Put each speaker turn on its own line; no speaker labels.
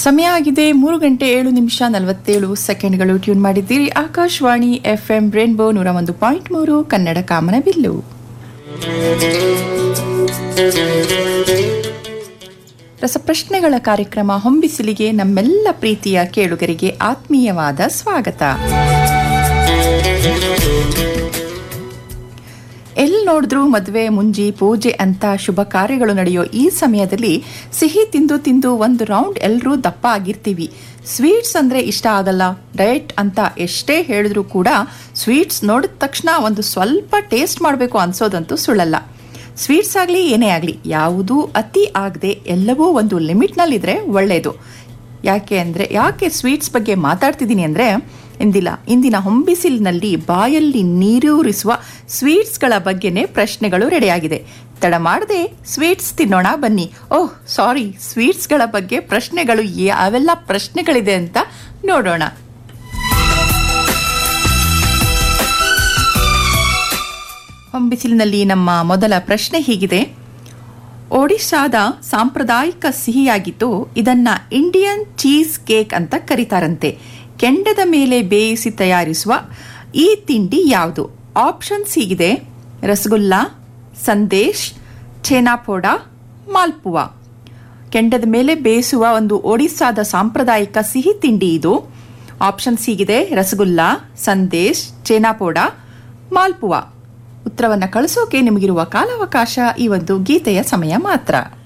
ಸಮಯ ಆಗಿದೆ ಮೂರು ಗಂಟೆ ಏಳು ನಿಮಿಷ ನಲವತ್ತೇಳು ಸೆಕೆಂಡ್ಗಳು ಟ್ಯೂನ್ ಮಾಡಿದ್ದೀರಿ ಆಕಾಶವಾಣಿ ಎಫ್ ಎಂ ರೇನ್ಬೋ ನೂರ ಒಂದು ಪಾಯಿಂಟ್ ಮೂರು ಕನ್ನಡ ಕಾಮನಬಿಲ್ಲು ರಸಪ್ರಶ್ನೆಗಳ ಕಾರ್ಯಕ್ರಮ ಹೊಂಬಿಸಿಲಿಗೆ ನಮ್ಮೆಲ್ಲ ಪ್ರೀತಿಯ ಕೇಳುಗರಿಗೆ ಆತ್ಮೀಯವಾದ ಸ್ವಾಗತ ಎಲ್ಲಿ ನೋಡಿದ್ರೂ ಮದುವೆ ಮುಂಜಿ ಪೂಜೆ ಅಂತ ಶುಭ ಕಾರ್ಯಗಳು ನಡೆಯೋ ಈ ಸಮಯದಲ್ಲಿ ಸಿಹಿ ತಿಂದು ತಿಂದು ಒಂದು ರೌಂಡ್ ಎಲ್ಲರೂ ದಪ್ಪ ಆಗಿರ್ತೀವಿ ಸ್ವೀಟ್ಸ್ ಅಂದ್ರೆ ಇಷ್ಟ ಆಗಲ್ಲ ಡಯಟ್ ಅಂತ ಎಷ್ಟೇ ಹೇಳಿದ್ರೂ ಕೂಡ ಸ್ವೀಟ್ಸ್ ನೋಡಿದ ತಕ್ಷಣ ಒಂದು ಸ್ವಲ್ಪ ಟೇಸ್ಟ್ ಮಾಡಬೇಕು ಅನ್ಸೋದಂತೂ ಸುಳ್ಳಲ್ಲ ಸ್ವೀಟ್ಸ್ ಆಗಲಿ ಏನೇ ಆಗಲಿ ಯಾವುದೂ ಅತಿ ಆಗದೆ ಎಲ್ಲವೂ ಒಂದು ಲಿಮಿಟ್ನಲ್ಲಿದ್ರೆ ಒಳ್ಳೆಯದು ಯಾಕೆ ಅಂದರೆ ಯಾಕೆ ಸ್ವೀಟ್ಸ್ ಬಗ್ಗೆ ಮಾತಾಡ್ತಿದ್ದೀನಿ ಅಂದರೆ ಇಂದಿಲ್ಲ ಇಂದಿನ ಹೊಂಬಿಸಿಲಿನಲ್ಲಿ ಬಾಯಲ್ಲಿ ನೀರೂರಿಸುವ ಸ್ವೀಟ್ಸ್ಗಳ ಬಗ್ಗೆನೇ ಪ್ರಶ್ನೆಗಳು ರೆಡಿಯಾಗಿದೆ ತಡ ಮಾಡದೆ ಸ್ವೀಟ್ಸ್ ತಿನ್ನೋಣ ಬನ್ನಿ ಓಹ್ ಸಾರಿ ಸ್ವೀಟ್ಸ್ಗಳ ಬಗ್ಗೆ ಪ್ರಶ್ನೆಗಳು ಯಾವೆಲ್ಲ ಪ್ರಶ್ನೆಗಳಿದೆ ಅಂತ ನೋಡೋಣ ಹೊಂಬಿಸಿಲಿನಲ್ಲಿ ನಮ್ಮ ಮೊದಲ ಪ್ರಶ್ನೆ ಹೀಗಿದೆ ಒಡಿಶಾದ ಸಾಂಪ್ರದಾಯಿಕ ಸಿಹಿಯಾಗಿದ್ದು ಇದನ್ನ ಇಂಡಿಯನ್ ಚೀಸ್ ಕೇಕ್ ಅಂತ ಕರೀತಾರಂತೆ ಕೆಂಡದ ಮೇಲೆ ಬೇಯಿಸಿ ತಯಾರಿಸುವ ಈ ತಿಂಡಿ ಯಾವುದು ಆಪ್ಷನ್ಸ್ ಹೀಗಿದೆ ರಸಗುಲ್ಲ ಸಂದೇಶ್ ಛೇನಾಪೋಡ ಮಾಲ್ಪುವಾ ಕೆಂಡದ ಮೇಲೆ ಬೇಯಿಸುವ ಒಂದು ಒಡಿಸ್ಸಾದ ಸಾಂಪ್ರದಾಯಿಕ ಸಿಹಿ ತಿಂಡಿ ಇದು ಆಪ್ಷನ್ಸ್ ಹೀಗಿದೆ ರಸಗುಲ್ಲ ಸಂದೇಶ್ ಚೇನಾಪೋಡ ಮಾಲ್ಪುವಾ ಉತ್ತರವನ್ನು ಕಳಿಸೋಕೆ ನಿಮಗಿರುವ ಕಾಲಾವಕಾಶ ಈ ಒಂದು ಗೀತೆಯ ಸಮಯ ಮಾತ್ರ